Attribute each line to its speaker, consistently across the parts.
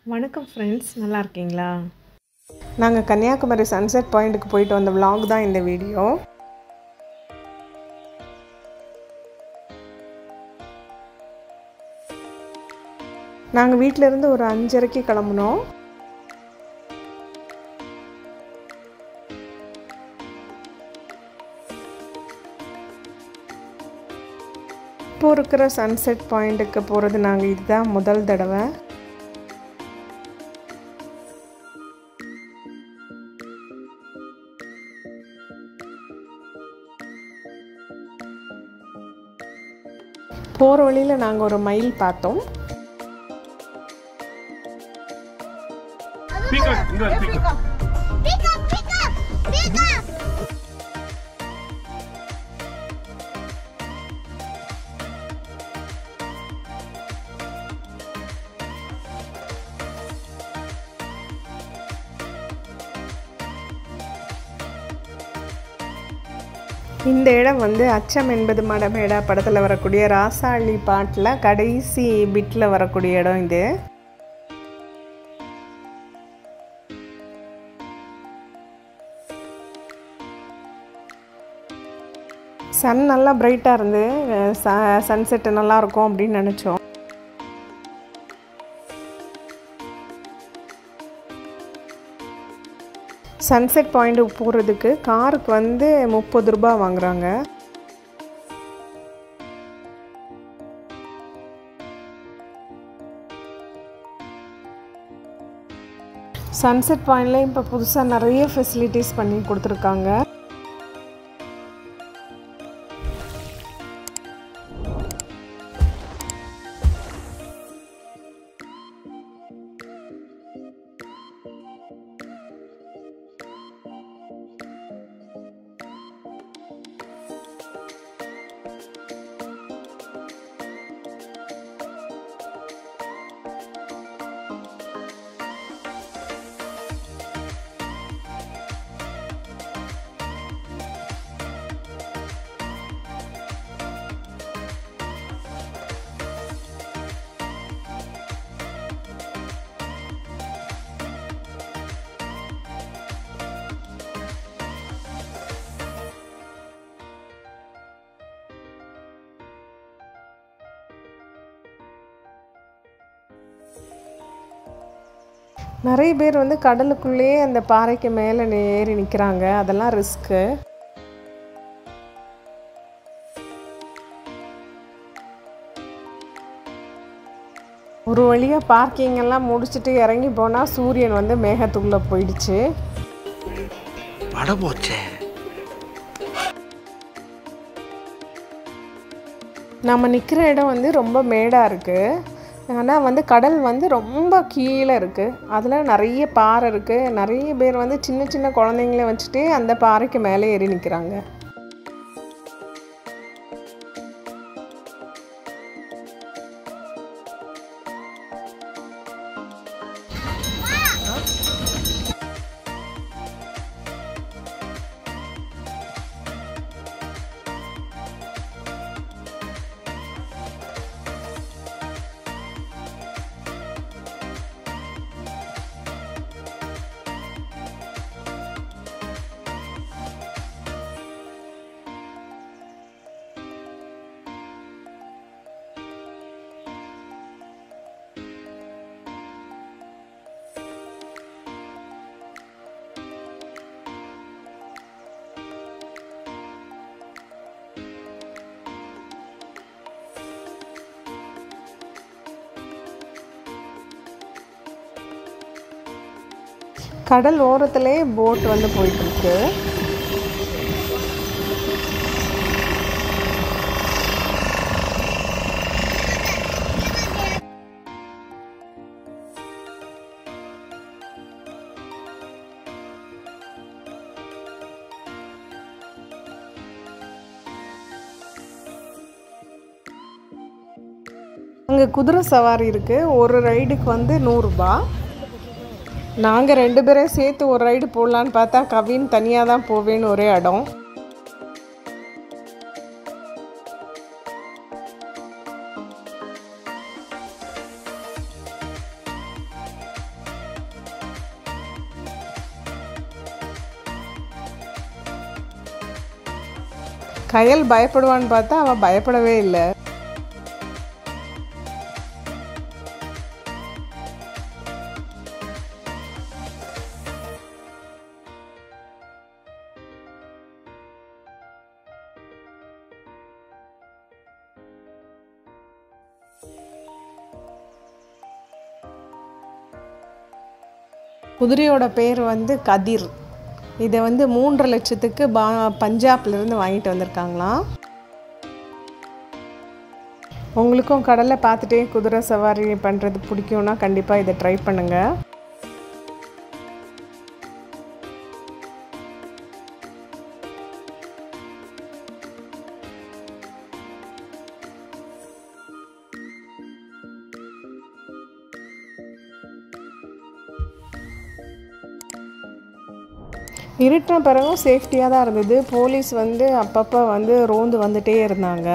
Speaker 1: வணக்கம் ஃப்ரெண்ட்ஸ் நல்லா இருக்கீங்களா
Speaker 2: நாங்கள் கன்னியாகுமரி சன்செட் பாயிண்ட்டுக்கு போயிட்டு வந்த vlog தான் இந்த வீடியோ நாங்கள் வீட்டிலேருந்து ஒரு அஞ்சரைக்கு கிளம்புனோம் இப்போ இருக்கிற சன்செட் பாயிண்ட்டுக்கு போகிறது நாங்கள் இதுதான் முதல் தடவை போகிற வழியில் நாங்கள் ஒரு மயில் பார்த்தோம்
Speaker 3: பீகாக் இங்க வா, peacock
Speaker 4: Pick up, pick up, pick up.
Speaker 2: இந்த இடம் வந்து அச்சம் என்பது மடமேடா படத்தில் வரக்கூடிய ராசாளி பாட்டில் கடைசி பிட்டில் வரக்கூடிய இடம் இது சன் நல்லா பிரைட்டாக இருந்து ச சன்செட்டு நல்லா இருக்கும் அப்படின்னு நினச்சோம் சன்செட் பாயிண்ட்டுக்கு போகிறதுக்கு காருக்கு வந்து முப்பது ரூபாய் வாங்குறாங்க சன்செட் பாயிண்ட்ல இப்போ புதுசாக நிறைய ஃபெசிலிட்டிஸ் பண்ணி கொடுத்துருக்காங்க நிறைய பேர் வந்து கடலுக்குள்ளேயே அந்த பாறைக்கு மேலே ஏறி நிற்கிறாங்க அதெல்லாம் ரிஸ்க்கு ஒரு வழியாக பார்க்கிங் எல்லாம் முடிச்சுட்டு இறங்கி போனால் சூரியன் வந்து மேகத்துக்குள்ளே போயிடுச்சு
Speaker 3: பட போச்சே
Speaker 2: நம்ம நிற்கிற இடம் வந்து ரொம்ப மேடாக இருக்குது ஆனால் வந்து கடல் வந்து ரொம்ப கீழே இருக்குது அதில் நிறைய பாறை இருக்குது நிறைய பேர் வந்து சின்ன சின்ன குழந்தைங்கள வச்சுட்டு அந்த பாறைக்கு மேலே ஏறி நிற்கிறாங்க கடல் ஓரத்திலே போட் வந்து போயிட்டுருக்கு அங்கே குதிரை சவாரி இருக்குது ஒரு ரைடுக்கு வந்து நூறுரூபா நாங்கள் ரெண்டு பேரும் சேர்த்து ஒரு ரைடு போடலான்னு பார்த்தா கவின் தனியாக தான் போவேன்னு ஒரே இடம் கயல் பயப்படுவான்னு பார்த்தா அவள் பயப்படவே இல்லை குதிரையோட பேர் வந்து கதிர் இதை வந்து மூன்றரை லட்சத்துக்கு பா பஞ்சாப்லேருந்து வாங்கிட்டு வந்திருக்காங்களாம் உங்களுக்கும் கடலை பார்த்துட்டே குதிரை சவாரி பண்ணுறது பிடிக்கும்னா கண்டிப்பாக இதை ட்ரை பண்ணுங்கள் இருட்டின பிறகும் சேஃப்டியாக தான் இருந்தது போலீஸ் வந்து அப்பப்போ வந்து ரோந்து வந்துட்டே இருந்தாங்க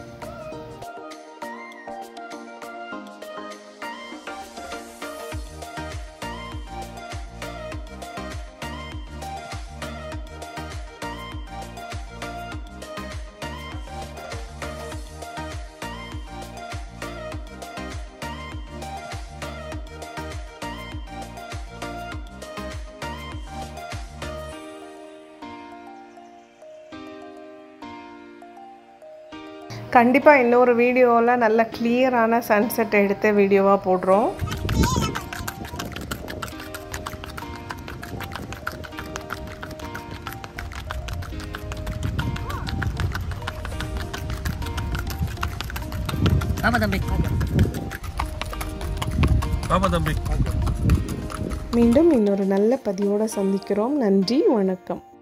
Speaker 2: கண்டிப்பாக இன்னொரு வீடியோவில் நல்ல கிளியரான சன்செட் எடுத்த வீடியோவாக போடுறோம்
Speaker 3: ஆமா தம்பி ஆமா தம்பி
Speaker 2: மீண்டும் இன்னொரு நல்ல பதிவோடு சந்திக்கிறோம் நன்றி வணக்கம்